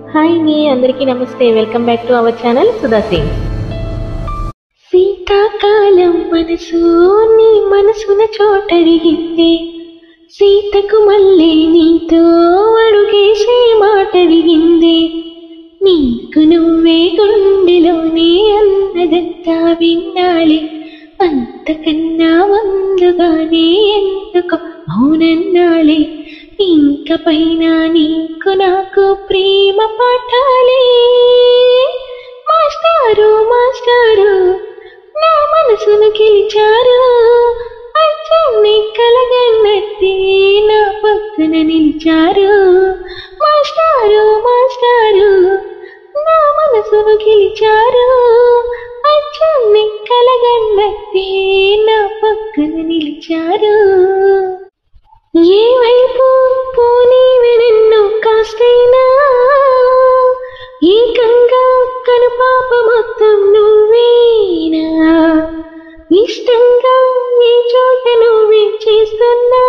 hi అండి అందరికీ నమస్తే welcome back to our channel Sudha Singh శీతాకాలం మనసు నీ మనసున చోటడిగింది సీతకు మళ్ళీ నీతో అడుగేసే మాట అడిగింది నీకు నువ్వే గుండెలోనే అన్నదంతా వినాలి అంతకన్నా ముందుగానే ఎందుకు అవునన్నాలి ఇంక పైన నీకు నాకు ప్రేమ పాఠాలే మాస్టారు మాస్టారు నా మనసును గెలిచారు అచ్చన్ని కలగన్నట్టే నా పక్కన నిలిచారు మాస్టారు మాస్టారు నా మనసును గెలిచారు అచ్చన్ని కలగన్నట్టే నా పక్కన నిలిచారు ఏ వైపు పోనీ వెనెన్నో కాస్తైనా ఏకంగా కనుపాప మొత్తం నువ్వేనా ఇష్టంగా ఈ చోట నువ్వే చేస్తున్నా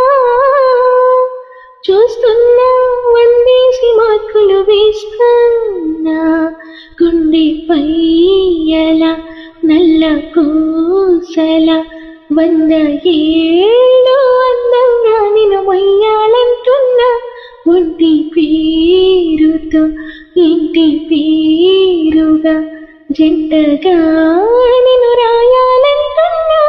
చూస్తున్నా వందేసి మార్కులు వేస్తున్నా గుండె పైయల నల్ల కూసల వంద ఏళ్ళు అందంగా నిన్ను మొయ్యాలంటున్నా ఒంటి పేరుతో ఇంటి పేరుగా జంటగా నిన్ను రాయాలంటున్నా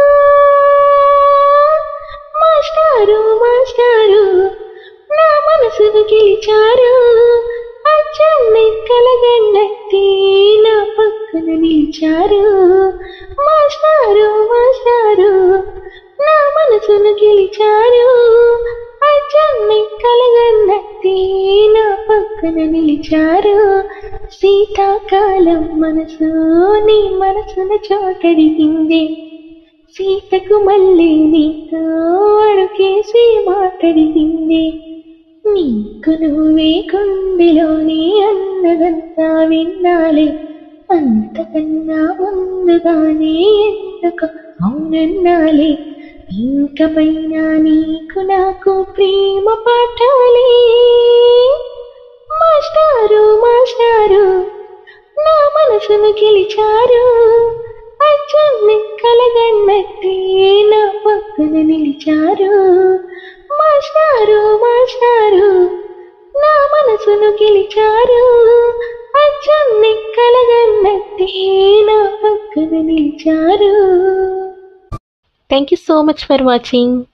మాస్టారు మాస్టారు నా మనసును గెలిచారు అచ్చన్ని కలగన్నట్టే నా పక్కన నిలిచారు మాస్టారు మాస్టారు నా మనసును గెలిచారు అచ్చన్ని కలగన్నట్టే నా పక్కన నిలిచారు శీతాకాలం మనసు నీ మనసున చోటడిగింది సీతకు మళ్ళీ నీతో అడుగేసి మాట్లాడింది నీకు నువ్వే గుండెలోనే అన్నదంతా వినాలి అంతకన్నా ముందుగానే ఎందుకు అవునన్నాలి ఇంక పైన నీకు నాకు ప్రేమ పాఠాలి మాస్టారు మాస్టారు నా మనసును గెలిచారు అచ్చన్ని కలగన్నట్టే నా పక్కన నిలిచారు మాస్టారు మాస్టారు నా మనసును గెలిచారు అచ్చన్ని కలగన్నట్టే నా పక్కన నిలిచారు thank you so much for watching